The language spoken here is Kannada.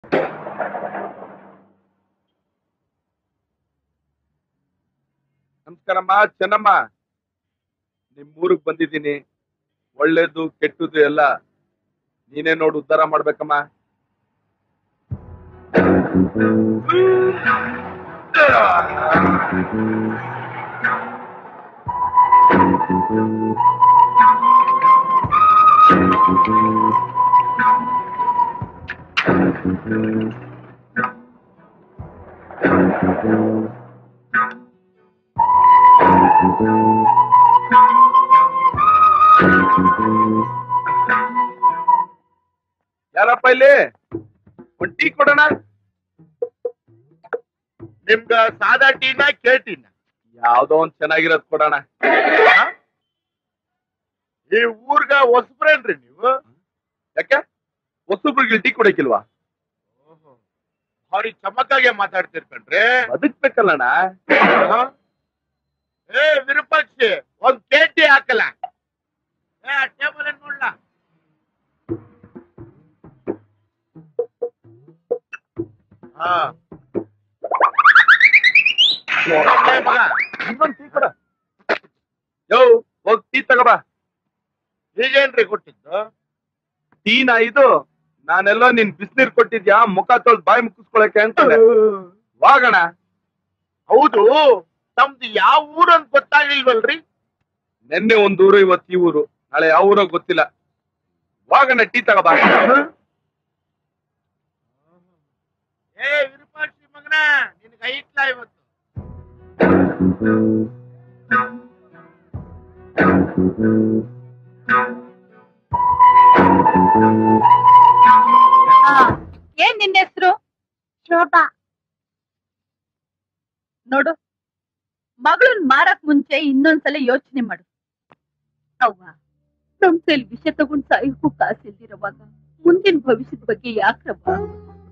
ನಮಸ್ಕಾರಮ್ಮ ಚೆನ್ನಮ್ಮ ನಿಮ್ ಊರಿಗೆ ಬಂದಿದ್ದೀನಿ ಒಳ್ಳೇದು ಕೆಟ್ಟದ್ದು ಎಲ್ಲ ನೀನೇ ನೋಡು ಉದ್ಧಾರ ಮಾಡ್ಬೇಕಮ್ಮ ಯಾರಪ್ಪ ಇಲ್ಲಿ ಒಂದ್ ಟೀ ಕೊಡೋಣ ನಿಮ್ಗ ಸಾದಾ ಟೀನ ಕೇಳ್ತೀನ ಯಾವ್ದೋ ಒಂದ್ ಚೆನ್ನಾಗಿರೋದ್ ಕೊಡೋಣ ಈ ಊರ್ಗ ಹೊಸಬ್ರೇನ್ರಿ ನೀವು ಯಾಕೆ ಹೊಸಬ್ರಿಗೆ ಟೀ ಕೊಡಕ್ಕಿಲ್ವಾ ಭಾರಿ ಚಮಕಾಗೆ ಮಾತಾಡ್ತಿರ್ಕಂಡ್ರೆ ಬದುಕ್ಬೇಕಲ್ಲಣ್ಣ ಏ ವಿರೂಪಾಕ್ಷಿ ಒಂದ್ ಕೇಟಿ ಹಾಕಲ್ಲ ಏ ಟೇಬಲ್ ಏನ್ ನೋಡ್ಲ ಹಾ ಏ ಮಗ ಇನ್ನೊಂದ್ ಟೀ ಕೊಡ ಯೋ ಹೋಗ್ ಟೀ ತಗೋಬಾ ಈಗೇನ್ರಿ ಕೊಟ್ಟಿದ್ದು ಟೀನಾ ಇದು ನಾನೆಲ್ಲೋ ನಿನ್ ಬಿಸ್ನೀರ್ ಕೊಟ್ಟಿದ್ಯಾ ಮುಖ ತೊಳ್ದ್ ಬಾಯಿ ಮುಕ್ಕಿಸ್ಕೊಳಕ್ಕೆ ಅನ್ಕೊಂಡೆ ವಾಗಣ ಹೌದು ತಮ್ದು ಯಾವ ಊರು ಅಂತ ಗೊತ್ತಾಗಿಲ್ವಲ್ರಿ ನೆನ್ನೆ ಒಂದ್ ಊರು ಇವತ್ತು ಈ ಊರು ನಾಳೆ ಯಾವ ಊರೋ ಗೊತ್ತಿಲ್ಲ ವಾಗಣ ಟೀ ತಗೋಬಾ ಏ ವಿರೂಪಾಕ್ಷಿ ಮಗನ ನಿನ್ಗೆ ಐಟ್ಲ ಇವತ್ತು ಹಾ ಏನ್ ನಿನ್ನ ಹೆಸರು ಶೋಭಾ ನೋಡು ಮಗಳನ್ ಮಾರಕ್ ಮುಂಚೆ ಇನ್ನೊಂದ್ಸಲ ಯೋಚನೆ ಮಾಡು ಅವ್ವ ನಮ್ ಕೈಲಿ ವಿಷ ತಗೊಂಡ್ ಸಾಯಕ್ಕೂ ಕಾಸಿಲ್ದಿರೋವಾಗ ಮುಂದಿನ ಭವಿಷ್ಯದ ಬಗ್ಗೆ ಯಾಕ್ರವ್ವ